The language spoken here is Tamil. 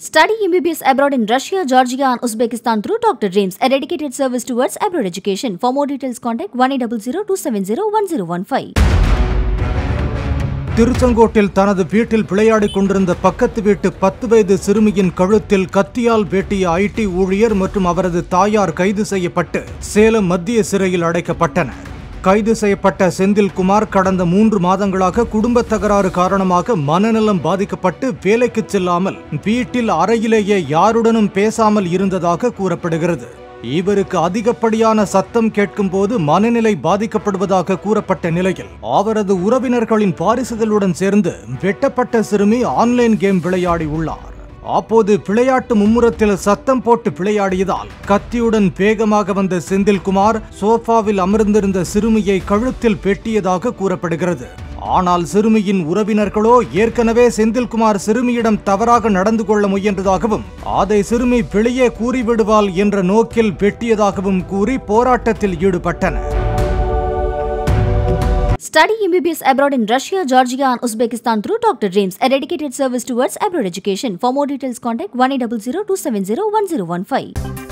Study MBBS abroad in Russia, Georgia, and Uzbekistan through Dr. Dreams, a dedicated service towards abroad education. For more details, contact 1 270 1015. திருச்செங்கோட்டில் தனது வீட்டில் விளையாடிக் கொண்டிருந்த பக்கத்து வீட்டு பத்து வயது சிறுமியின் கழுத்தில் கத்தியால் வெட்டிய ஐடி ஊழியர் மற்றும் அவரது தாயார் கைது செய்யப்பட்டு சேலம் மத்திய சிறையில் அடைக்கப்பட்டனர் கைது செய்யப்பட்ட செந்தில்குமார் கடந்த மூன்று மாதங்களாக குடும்ப தகராறு காரணமாக மனநலம் பாதிக்கப்பட்டு வேலைக்கு செல்லாமல் வீட்டில் அறையிலேயே யாருடனும் பேசாமல் இருந்ததாக கூறப்படுகிறது இவருக்கு அதிகப்படியான சத்தம் கேட்கும்போது மனநிலை பாதிக்கப்படுவதாக கூறப்பட்ட நிலையில் அவரது உறவினர்களின் வாரிசுகளுடன் சேர்ந்து வெட்டப்பட்ட சிறுமி ஆன்லைன் கேம் விளையாடி உள்ளார் அப்போது விளையாட்டு மும்முரத்தில் சத்தம் போட்டு விளையாடியதால் கத்தியுடன் வேகமாக வந்த செந்தில்குமார் சோஃபாவில் அமர்ந்திருந்த சிறுமியை கழுத்தில் வெட்டியதாக கூறப்படுகிறது ஆனால் சிறுமியின் உறவினர்களோ ஏற்கனவே செந்தில்குமார் சிறுமியிடம் தவறாக நடந்து கொள்ள முயன்றதாகவும் அதை சிறுமி வெளியே கூறிவிடுவாள் என்ற நோக்கில் வெட்டியதாகவும் கூறி போராட்டத்தில் ஈடுபட்டனர் Study MBBS abroad in Russia, Georgia, and Uzbekistan through Dr. Dreams, a dedicated service towards abroad education. For more details, contact 1 270 1015.